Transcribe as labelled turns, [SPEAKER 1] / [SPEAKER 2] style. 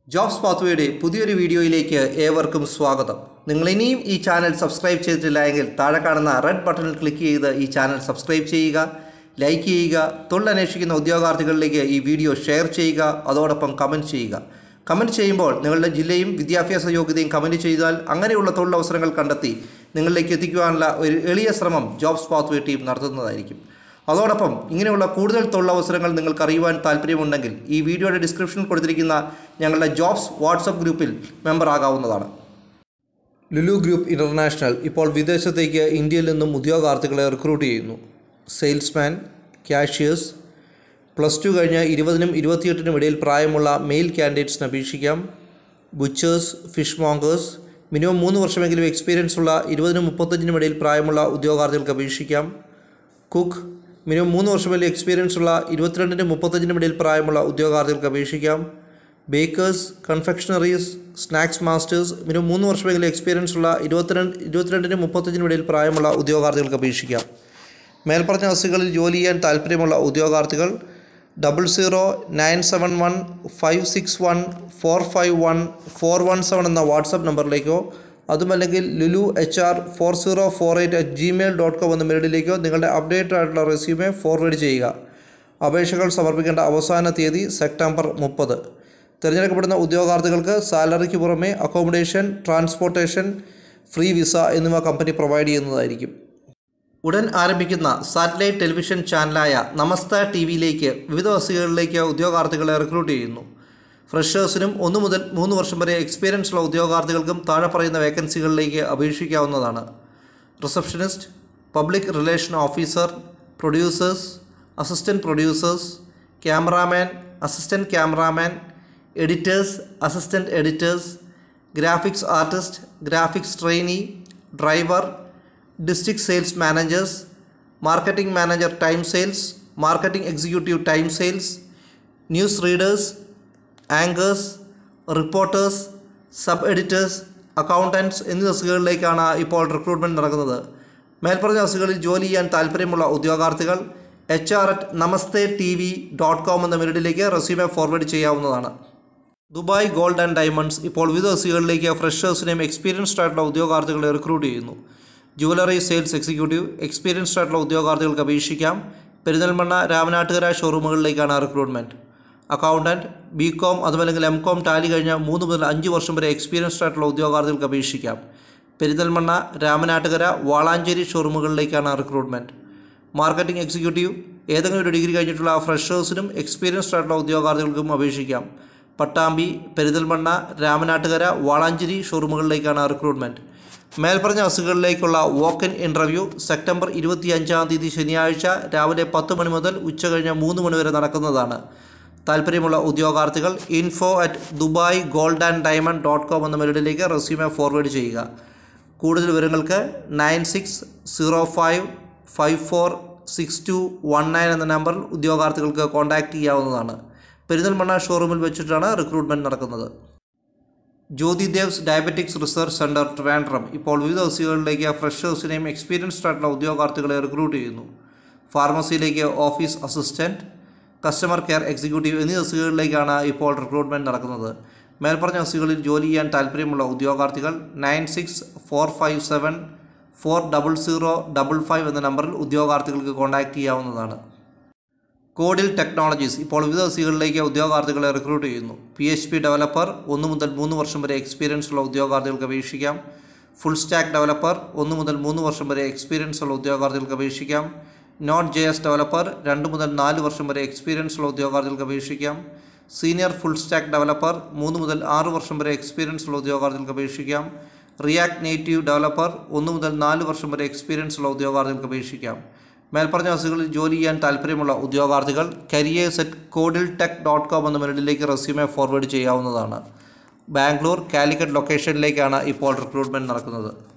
[SPEAKER 1] jobs പാത്വേയുടെ പുതിയൊരു വീഡിയോയിലേക്ക് ഏവർക്കും സ്വാഗതം നിങ്ങൾ ഇനിയും ഈ ചാനൽ സബ്സ്ക്രൈബ് ചെയ്തിട്ടില്ല എങ്കിൽ താഴെ കാണുന്ന റെഡ് ബട്ടണിൽ ക്ലിക്ക് ചെയ്ത് ഈ ചാനൽ സബ്സ്ക്രൈബ് ചെയ്യുക ലൈക്ക് ചെയ്യുക തൊഴിലന്വേഷിക്കുന്ന ഉദ്യോഗാർത്ഥികളിലേക്ക് ഈ വീഡിയോ ഷെയർ ചെയ്യുക അതോടൊപ്പം കമൻറ്റ് ചെയ്യുക കമൻറ്റ് ചെയ്യുമ്പോൾ നിങ്ങളുടെ ജില്ലയും വിദ്യാഭ്യാസ യോഗ്യതയും കമൻറ്റ് ചെയ്താൽ അങ്ങനെയുള്ള തൊഴിലവസരങ്ങൾ കണ്ടെത്തി നിങ്ങളിലേക്ക് എത്തിക്കുവാനുള്ള ഒരു എളിയ ശ്രമം ജോബ്സ് പാത്വേ ടീം നടത്തുന്നതായിരിക്കും അതോടൊപ്പം ഇങ്ങനെയുള്ള കൂടുതൽ തൊഴിലവസരങ്ങൾ നിങ്ങൾക്ക് അറിയുവാൻ താല്പര്യമുണ്ടെങ്കിൽ ഈ വീഡിയോയുടെ ഡിസ്ക്രിപ്ഷനിൽ കൊടുത്തിരിക്കുന്ന ഞങ്ങളുടെ ജോബ്സ് വാട്സപ്പ് ഗ്രൂപ്പിൽ മെമ്പർ ആകാവുന്നതാണ് ലുലു ഗ്രൂപ്പ് ഇൻ്റർനാഷണൽ ഇപ്പോൾ വിദേശത്തേക്ക് ഇന്ത്യയിൽ നിന്നും ഉദ്യോഗാർത്ഥികളെ റിക്രൂട്ട് ചെയ്യുന്നു സെയിൽസ്മാൻ ക്യാഷ്യേഴ്സ് പ്ലസ് ടു കഴിഞ്ഞ് ഇരുപതിനും ഇരുപത്തിയെട്ടിനും ഇടയിൽ പ്രായമുള്ള മെയിൽ കാൻഡിഡേറ്റ്സിന് അപേക്ഷിക്കാം ബുച്ചേഴ്സ് ഫിഷ് മോങ്കേഴ്സ് മിനിമം മൂന്ന് വർഷമെങ്കിലും എക്സ്പീരിയൻസ് ഉള്ള ഇരുപതിനും മുപ്പത്തഞ്ചിനും ഇടയിൽ പ്രായമുള്ള ഉദ്യോഗാർത്ഥികൾക്ക് അപേക്ഷിക്കാം കുക്ക് മിനിമം മൂന്ന് വർഷമെങ്കിലും എക്സ്പീരിയൻസ് ഉള്ള ഇരുപത്തിരണ്ടിനും മുപ്പത്തഞ്ചിനും ഇടയിൽ പ്രായമുള്ള ഉദ്യോഗാർത്ഥികൾക്ക് അപേക്ഷിക്കാം bakers confectioneries snacks masters minimum മൂന്ന് വർഷമെങ്കിലും എക്സ്പീരിയൻസ് ഉള്ള ഇരുപത്തിരണ്ട് ഇരുപത്തിരണ്ടിനും മുപ്പത്തഞ്ചിനും ഇടയിൽ പ്രായമുള്ള ഉദ്യോഗാർത്ഥികൾക്ക് അപേക്ഷിക്കാം മേൽപ്പറഞ്ഞ വസ്തുക്കളിൽ ജോലി ചെയ്യാൻ താല്പര്യമുള്ള ഉദ്യോഗാർത്ഥികൾ double zero nine seven one five six one four five one four one seven എന്ന വാട്സപ്പ് നമ്പറിലേക്കോ അതുമല്ലെങ്കിൽ Lulu H R four zero four eight at Gmail dot com എന്ന മെയിലിലേക്കോ നിങ്ങളുടെ അപ്ഡേറ്റഡ് ആയിട്ടുള്ള റെസ്യൂമെ ഫോർവേഡ് ചെയ്യുക അപേക്ഷകൾ സമർപ്പിക്കേണ്ട അവസാന തീയതി സെപ്റ്റംബർ മുപ്പത് തിരഞ്ഞെടുക്കപ്പെടുന്ന ഉദ്യോഗാർത്ഥികൾക്ക് സാലറിക്ക് പുറമെ അക്കോമഡേഷൻ ട്രാൻസ്പോർട്ടേഷൻ ഫ്രീ വിസ എന്നിവ കമ്പനി പ്രൊവൈഡ് ചെയ്യുന്നതായിരിക്കും ഉടൻ ആരംഭിക്കുന്ന സാറ്റലൈറ്റ് ടെലിവിഷൻ ചാനലായ നമസ്ത ടി വിയിലേക്ക് വിവിധ വസതികളിലേക്ക് ഉദ്യോഗാർത്ഥികളെ റിക്രൂട്ട് ചെയ്യുന്നു ഫ്രഷേഴ്സിനും ഒന്ന് മുതൽ മൂന്ന് വർഷം വരെ എക്സ്പീരിയൻസ് ഉള്ള ഉദ്യോഗാർത്ഥികൾക്കും താഴെ പറയുന്ന വേക്കൻസികളിലേക്ക് അപേക്ഷിക്കാവുന്നതാണ് receptionist public relation officer producers assistant producers cameraman assistant cameraman editors assistant editors graphics artist graphics trainee driver district sales managers marketing manager time sales marketing executive time sales news readers anchors reporters sub editors accountants എന്നീ തസ്തികകളിലേക്കാണ് ഇപ്പോൾ recruitment നടക്കുന്നത് മേൽപ്പറഞ്ഞ തസ്തികകളിൽ ജോലി ചെയ്യാൻ താല്പര്യമുള്ള ഉദ്യോഗാർത്ഥികൾ H R at Namaste T V dot com എന്ന മെറിഡിലേക്ക് റെസ്യൂമെ ഫോർവേഡ് ചെയ്യാവുന്നതാണ് ദുബായ് ഗോൾഡ് ആൻഡ് ഡയമണ്ട്സ് ഇപ്പോൾ വിവിധ തസ്തികകളിലേക്ക് ഫ്രഷേഴ്സിനെയും എക്സ്പീരിയൻസ്ഡ് ആയിട്ടുള്ള ഉദ്യോഗാർത്ഥികളെ റിക്രൂട്ട് ചെയ്യുന്നു ജുവലറി സെയിൽസ് എക്സിക്യൂട്ടീവ് എക്സ്പീരിയൻസ്ഡ് ആയിട്ടുള്ള ഉദ്യോഗാർത്ഥികൾക്ക് അപേക്ഷിക്കാം പെരിന്തൽമണ്ണ രാമനാട്ടുകര ഷോറൂമുകളിലേക്കാണ് റിക്രൂട്ട്മെൻറ്റ് അക്കൗണ്ടൻറ്റ് ബി കോം അതുമല്ലെങ്കിൽ എം കോം ടാലി കഴിഞ്ഞ മൂന്ന് മുതൽ അഞ്ച് വർഷം വരെ എക്സ്പീരിയൻസ്ഡ് ആയിട്ടുള്ള ഉദ്യോഗാർത്ഥികൾക്ക് അപേക്ഷിക്കാം പെരിന്തൽമണ്ണ രാമനാട്ടുകര വാളാഞ്ചേരി ഷോറൂമുകളിലേക്കാണ് റിക്രൂട്ട്മെൻറ്റ് മാർക്കറ്റിംഗ് എക്സിക്യൂട്ടീവ് ഏതെങ്കിലും ഒരു ഡിഗ്രി കഴിഞ്ഞിട്ടുള്ള ഫ്രഷേഴ്സിനും എക്സ്പീരിയൻസ്ഡ് ആയിട്ടുള്ള ഉദ്യോഗാർത്ഥികൾക്കും അപേക്ഷിക്കാം പട്ടാമ്പി പെരിന്തൽമണ്ണ രാമനാട്ടുകര വാളാഞ്ചേരി ഷോറൂമുകളിലേക്കാണ് റിക്രൂട്ട്മെൻറ്റ് മേൽപ്പറഞ്ഞ വസ്തുക്കളിലേക്കുള്ള വോക്ക് ഇൻ ഇൻ്റർവ്യൂ സെപ്റ്റംബർ ഇരുപത്തിയഞ്ചാം തീയതി ശനിയാഴ്ച രാവിലെ പത്ത് മണി മുതൽ ഉച്ച കഴിഞ്ഞ് മൂന്ന് മണി വരെ നടക്കുന്നതാണ് താല്പര്യമുള്ള ഉദ്യോഗാർത്ഥികൾ info at Dubai gold and diamond dot com എന്ന മെയിലിലേക്ക് റെസ്യൂമെ ഫോർവേഡ് ചെയ്യുക കൂടുതൽ വിവരങ്ങൾക്ക് nine six zero five five four six two one nine എന്ന നമ്പറിൽ ഉദ്യോഗാർത്ഥികൾക്ക് കോൺടാക്റ്റ് ചെയ്യാവുന്നതാണ് പെരിന്തൽമണ്ണ ഷോറൂമിൽ വെച്ചിട്ടാണ് റിക്രൂട്ട്മെൻറ്റ് നടക്കുന്നത് Jyothi Devs diabetics research centre Trivandrum ഇപ്പോൾ വിവിധ ഓഫീസുകളിലേക്ക് ഫ്രഷേഴ്സിനെയും എക്സ്പീരിയൻസ്ഡ് ആയിട്ടുള്ള ഉദ്യോഗാർത്ഥികളെ റിക്രൂട്ട് ചെയ്യുന്നു ഫാർമസിയിലേക്ക് office assistant customer care executive എന്നീ തസ്തികകളിലേക്കാണ് ഇപ്പോൾ റിക്രൂട്ട്മെൻറ്റ് നടക്കുന്നത് മേൽപ്പറഞ്ഞ തസ്തികകളിൽ ജോലി ചെയ്യാൻ താല്പര്യമുള്ള ഉദ്യോഗാർത്ഥികൾ nine six four five seven four double zero double five എന്ന നമ്പറിൽ ഉദ്യോഗാർത്ഥികൾക്ക് കോൺടാക്റ്റ് ചെയ്യാവുന്നതാണ് കോഡിൽ ടെക്നോളജീസ് ഇപ്പോൾ വിവിധ തസ്തികകളിലേക്ക് ഉദ്യോഗാർത്ഥികളെ റിക്രൂട്ട് ചെയ്യുന്നു പി എച്ച് പി ഡെവലപ്പർ ഒന്ന് മുതൽ മൂന്ന് വർഷം വരെ എക്സ്പീരിയൻസ് ഉള്ള ഉദ്യോഗാർത്ഥികൾക്ക് അപേക്ഷിക്കാം ഫുൾ സ്റ്റാക്ക് ഡെവലപ്പർ ഒന്ന് മുതൽ മൂന്ന് വർഷം വരെ എക്സ്പീരിയൻസ് ഉള്ള ഉദ്യോഗാർത്ഥികൾക്ക് അപേക്ഷിക്കാം നോട്ട് ജെ എസ് ഡെവലപ്പർ രണ്ട് മുതൽ നാല് വർഷം വരെ എക്സ്പീരിയൻസ് ഉള്ള ഉദ്യോഗാർത്ഥികൾക്ക് അപേക്ഷിക്കാം സീനിയർ ഫുൾ സ്റ്റാക്ക് ഡെവലപ്പർ മൂന്ന് മുതൽ ആറ് വർഷം വരെ എക്സ്പീരിയൻസ് ഉള്ള ഉദ്യോഗാർത്ഥികൾക്ക് അപേക്ഷിക്കാം റിയാക്ട് നേറ്റീവ് ഡെവലപ്പർ ഒന്ന് മുതൽ നാല് വർഷം വരെ എക്സ്പീരിയൻസ് ഉള്ള ഉദ്യോഗാർത്ഥികൾക്ക് അപേക്ഷിക്കാം മേൽപ്പറഞ്ഞ വസ്തുക്കളിൽ ജോലി ചെയ്യാൻ താല്പര്യമുള്ള ഉദ്യോഗാർത്ഥികൾ careers at Codeil tech dot com എന്ന മെയിലിലേക്ക് റെസ്യൂമെ ഫോർവേഡ് ചെയ്യാവുന്നതാണ് ബാംഗ്ലൂർ കാലിക്കറ്റ് ലൊക്കേഷനിലേക്കാണ് ഇപ്പോൾ റിക്രൂട്ട്മെൻറ്റ് നടക്കുന്നത്